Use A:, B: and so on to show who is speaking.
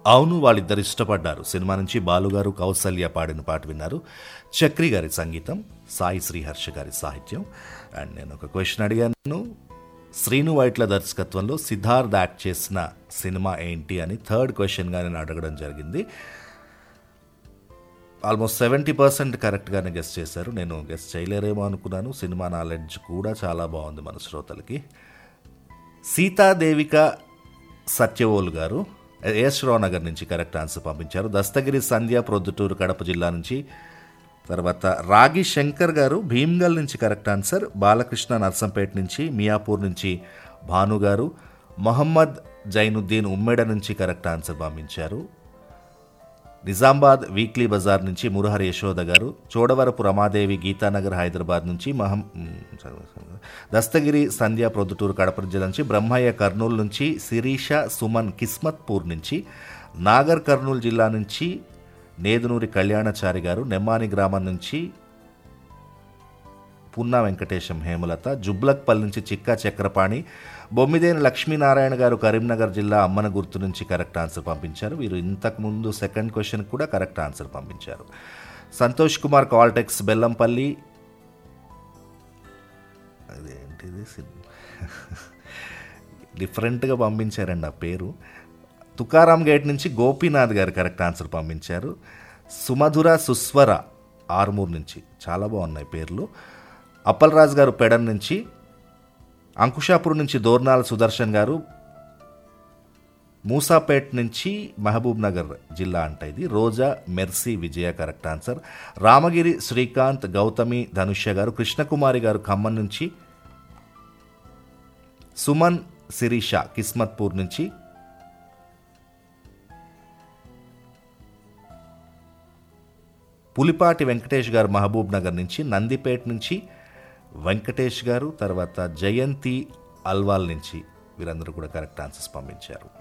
A: అవును వాళ్ళిద్దరు ఇష్టపడ్డారు సినిమా నుంచి బాలుగారు కౌసల్య పాడిన పాట విన్నారు చక్రి గారి సంగీతం సాయి శ్రీహర్ష గారి సాహిత్యం అండ్ నేను ఒక క్వశ్చన్ అడిగాను శ్రీను వైట్ల దర్శకత్వంలో సిద్ధార్థ్ యాక్ట్ చేసిన సినిమా ఏంటి అని థర్డ్ క్వశ్చన్గా నేను అడగడం జరిగింది ఆల్మోస్ట్ సెవెంటీ పర్సెంట్ కరెక్ట్గానే గెస్ట్ చేశారు నేను గెస్ట్ చేయలేరేమో అనుకున్నాను సినిమా నాలెడ్జ్ కూడా చాలా బాగుంది మన శ్రోతలకి సీతాదేవిక సత్యవోలు గారు ఎస్ నగర్ నుంచి కరెక్ట్ ఆన్సర్ పంపించారు దస్తగిరి సంధ్య ప్రొద్దుటూరు కడప జిల్లా నుంచి తర్వాత రాగి శంకర్ గారు భీమ్గల్ నుంచి కరెక్ట్ ఆన్సర్ బాలకృష్ణ నర్సంపేట నుంచి మియాపూర్ నుంచి భాను గారు మొహమ్మద్ జైనుద్దీన్ ఉమ్మెడ నుంచి కరెక్ట్ ఆన్సర్ పంపించారు నిజామాబాద్ వీక్లీ బజార్ నుంచి మురహరి యశోద గారు చోడవరపు రమాదేవి గీతానగర్ హైదరాబాద్ నుంచి మహం దస్తగిరి సంధ్య ప్రొద్దుటూరు కడప జిల్లా నుంచి బ్రహ్మయ్య కర్నూలు నుంచి శిరీష సుమన్ కిస్మత్పూర్ నుంచి నాగర్ కర్నూలు జిల్లా నుంచి నేదునూరి కళ్యాణచారి గారు నెమ్మాని గ్రామం నుంచి పున్నా వెంకటేశం హేమలత జుబ్లక్పల్ నుంచి చిక్కా చక్రపాణి బొమ్మిదేని లక్ష్మీనారాయణ గారు కరీంనగర్ జిల్లా అమ్మన గుర్తు నుంచి కరెక్ట్ ఆన్సర్ పంపించారు వీరు ఇంతకు ముందు సెకండ్ క్వశ్చన్ కూడా కరెక్ట్ ఆన్సర్ పంపించారు సంతోష్ కుమార్ కాల్టెక్స్ బెల్లంపల్లి అదేంటిది డిఫరెంట్గా పంపించారండి ఆ పేరు తుకారాం గేట్ నుంచి గోపీనాథ్ గారు కరెక్ట్ ఆన్సర్ పంపించారు సుమధుర సుస్వర ఆర్మూర్ నుంచి చాలా బాగున్నాయి పేర్లు అప్పలరాజు గారు పెడన్ నుంచి అంకుషాపూర్ నుంచి దోర్నాల సుదర్శన్ గారు మూసాపేట్ నుంచి మహబూబ్ నగర్ జిల్లా అంట ఇది Roja Mercy Vijaya correct answer Ramagiri Srikanth Gautami Dhanushya garu Krishnakumari గారు ఖమ్మం నుంచి సుమన్ శిరీష కిస్మత్పూర్ నుంచి పులిపాటి వెంకటేష్ గారు మహబూబ్ నగర్ నుంచి నందిపేట్ నుంచి వెంకటేష్ గారు తర్వాత జయంతి అల్వాల్ నుంచి వీరందరూ కూడా కరెక్ట్ ఆన్సర్స్ పంపించారు